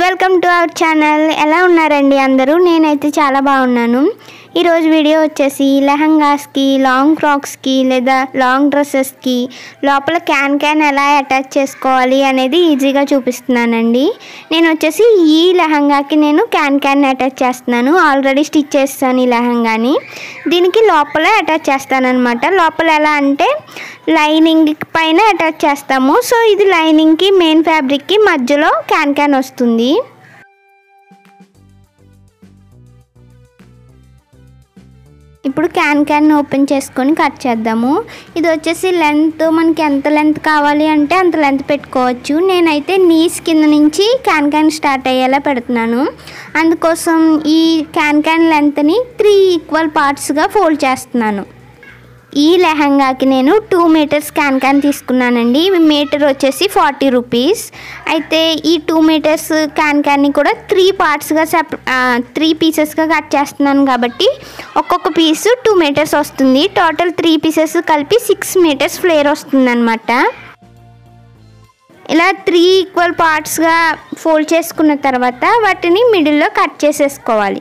welcome to our channel ఎలా ఉన్నారండి అందరూ నేనైతే చాలా బాగున్నాను ఈరోజు వీడియో వచ్చేసి లెహంగాస్కి లాంగ్ ఫ్రాక్స్కి లేదా లాంగ్ డ్రెస్సెస్కి లోపల క్యాన్ క్యాన్ ఎలా అటాచ్ చేసుకోవాలి అనేది ఈజీగా చూపిస్తున్నానండి నేను వచ్చేసి ఈ లెహంగాకి నేను క్యాన్ క్యాన్ అటాచ్ చేస్తున్నాను ఆల్రెడీ స్టిచ్ చేస్తాను ఈ లెహంగాని దీనికి లోపల అటాచ్ చేస్తానన్నమాట లోపల ఎలా అంటే లైనింగ్ పైన అటాచ్ చేస్తాము సో ఇది లైనింగ్కి మెయిన్ ఫ్యాబ్రిక్కి మధ్యలో క్యాన్ క్యాన్ వస్తుంది ఇప్పుడు క్యాన్ క్యాన్ ఓపెన్ చేసుకొని కట్ చేద్దాము ఇది వచ్చేసి లెంత్ మనకి ఎంత లెంత్ కావాలి అంటే అంత లెంత్ పెట్టుకోవచ్చు నేనైతే నీస్ కింద నుంచి క్యాన్ క్యాన్ స్టార్ట్ అయ్యేలా పెడుతున్నాను అందుకోసం ఈ క్యాన్ క్యాన్ లెంత్ని త్రీ ఈక్వల్ పార్ట్స్గా ఫోల్డ్ చేస్తున్నాను ఈ లెహంగాకి నేను టూ మీటర్స్ క్యాన్ క్యాన్ తీసుకున్నానండి మీటర్ వచ్చేసి ఫార్టీ రూపీస్ అయితే ఈ టూ మీటర్స్ క్యాన్ క్యాన్ని కూడా త్రీ పార్ట్స్గా సెప్ త్రీ పీసెస్గా కట్ చేస్తున్నాను కాబట్టి ఒక్కొక్క పీసు టూ మీటర్స్ వస్తుంది టోటల్ త్రీ పీసెస్ కలిపి సిక్స్ మీటర్స్ ఫ్లేర్ వస్తుంది అనమాట ఇలా త్రీ ఈక్వల్ పార్ట్స్గా ఫోల్డ్ చేసుకున్న తర్వాత వాటిని మిడిల్లో కట్ చేసేసుకోవాలి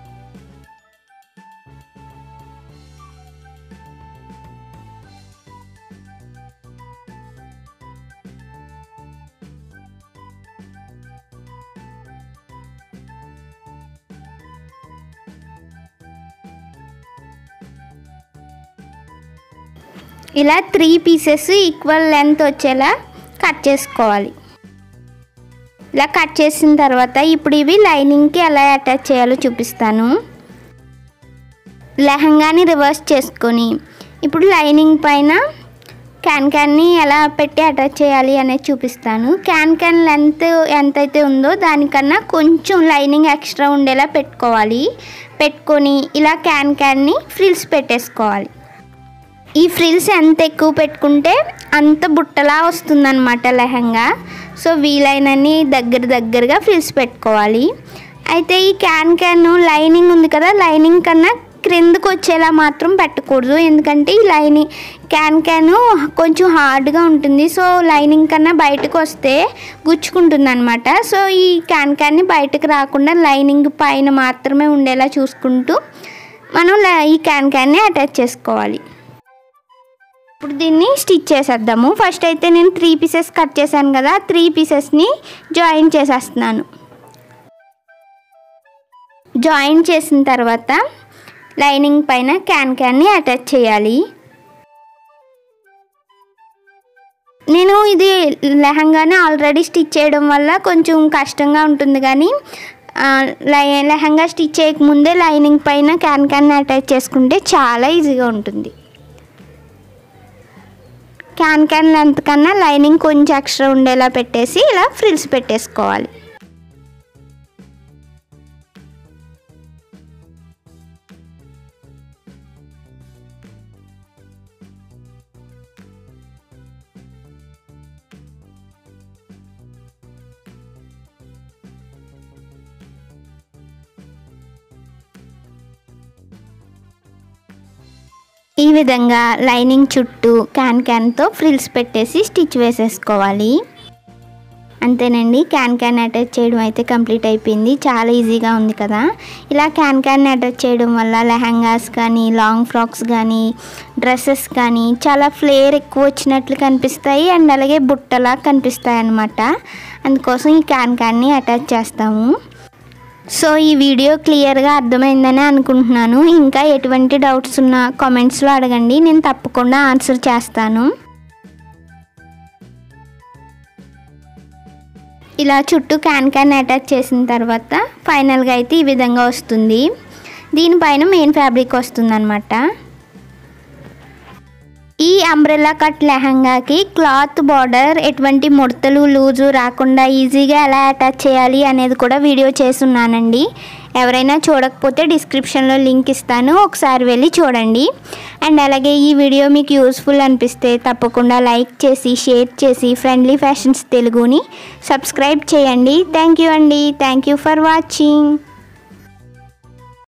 ఇలా త్రీ పీసెస్ ఈక్వల్ లెంత్ వచ్చేలా కట్ చేసుకోవాలి ఇలా కట్ చేసిన తర్వాత ఇప్పుడు ఇవి లైనింగ్కి ఎలా అటాచ్ చేయాలో చూపిస్తాను లెహంగాని రివర్స్ చేసుకొని ఇప్పుడు లైనింగ్ పైన క్యాన్ క్యాన్ని ఎలా పెట్టి అటాచ్ చేయాలి అనేది చూపిస్తాను క్యాన్ క్యాన్ లెంత్ ఎంతైతే ఉందో దానికన్నా కొంచెం లైనింగ్ ఎక్స్ట్రా ఉండేలా పెట్టుకోవాలి పెట్టుకొని ఇలా క్యాన్ క్యాన్ని ఫ్రిల్స్ పెట్టేసుకోవాలి ఈ ఫ్రిల్స్ ఎంత ఎక్కువ పెట్టుకుంటే అంత బుట్టలా వస్తుందన్నమాట లెహంగా సో వీలైనన్ని దగ్గర దగ్గరగా ఫ్రిల్స్ పెట్టుకోవాలి అయితే ఈ క్యాన్ క్యాన్ లైనింగ్ ఉంది కదా లైనింగ్ కన్నా క్రిందకు వచ్చేలా మాత్రం పెట్టకూడదు ఎందుకంటే ఈ లైనింగ్ క్యాన్ క్యాన్ కొంచెం హార్డ్గా ఉంటుంది సో లైనింగ్ కన్నా బయటకు వస్తే గుచ్చుకుంటుంది అనమాట సో ఈ క్యాన్ క్యాన్ని బయటకు రాకుండా లైనింగ్ పైన మాత్రమే ఉండేలా చూసుకుంటూ మనం ఈ క్యాన్ క్యాన్ని అటాచ్ చేసుకోవాలి ఇప్పుడు దీన్ని స్టిచ్ చేసేద్దాము ఫస్ట్ అయితే నేను త్రీ పీసెస్ కట్ చేశాను కదా త్రీ పీసెస్ని జాయిన్ చేసేస్తున్నాను జాయిన్ చేసిన తర్వాత లైనింగ్ పైన క్యాన్ క్యాన్ని అటాచ్ చేయాలి నేను ఇది లెహంగానే ఆల్రెడీ స్టిచ్ చేయడం వల్ల కొంచెం కష్టంగా ఉంటుంది కానీ లెహంగా స్టిచ్ చేయకముందే లైనింగ్ పైన క్యాన్ క్యాన్ అటాచ్ చేసుకుంటే చాలా ఈజీగా ఉంటుంది క్యాన్ క్యాన్ లెంత్ కన్నా లైనింగ్ కొంచెం ఎక్స్ట్రా ఉండేలా పెట్టేసి ఇలా ఫ్రిల్స్ పెట్టేసుకోవాలి ఈ విధంగా లైనింగ్ చుట్టూ క్యాన్ క్యాన్తో ఫ్రిల్స్ పెట్టేసి స్టిచ్ వేసేసుకోవాలి అంతేనండి క్యాన్ క్యాన్ అటాచ్ చేయడం అయితే కంప్లీట్ అయిపోయింది చాలా ఈజీగా ఉంది కదా ఇలా క్యాన్ క్యాన్ అటాచ్ చేయడం వల్ల లెహంగాస్ కానీ లాంగ్ ఫ్రాక్స్ కానీ డ్రెస్సెస్ కానీ చాలా ఫ్లేర్ ఎక్కువ వచ్చినట్లు కనిపిస్తాయి అండ్ అలాగే బుట్టలా కనిపిస్తాయి అన్నమాట అందుకోసం ఈ క్యాన్ క్యాన్ని అటాచ్ చేస్తాము సో ఈ వీడియో క్లియర్గా అర్థమైందని అనుకుంటున్నాను ఇంకా ఎటువంటి డౌట్స్ ఉన్నా కామెంట్స్లో అడగండి నేను తప్పకుండా ఆన్సర్ చేస్తాను ఇలా చుట్టూ క్యాన్ క్యాన్ అటాచ్ చేసిన తర్వాత ఫైనల్గా అయితే ఈ విధంగా వస్తుంది దీనిపైన మెయిన్ ఫ్యాబ్రిక్ వస్తుంది అనమాట ఈ అంబ్రెల్లా కట్ లెహంగాకి క్లాత్ బార్డర్ ఎటువంటి ముడతలు లూజు రాకుండా ఈజీగా ఎలా అటాచ్ చేయాలి అనేది కూడా వీడియో చేస్తున్నానండి ఎవరైనా చూడకపోతే డిస్క్రిప్షన్లో లింక్ ఇస్తాను ఒకసారి వెళ్ళి చూడండి అండ్ అలాగే ఈ వీడియో మీకు యూస్ఫుల్ అనిపిస్తే తప్పకుండా లైక్ చేసి షేర్ చేసి ఫ్రెండ్లీ ఫ్యాషన్స్ తెలుగుని సబ్స్క్రైబ్ చేయండి థ్యాంక్ యూ అండి థ్యాంక్ యూ ఫర్ వాచింగ్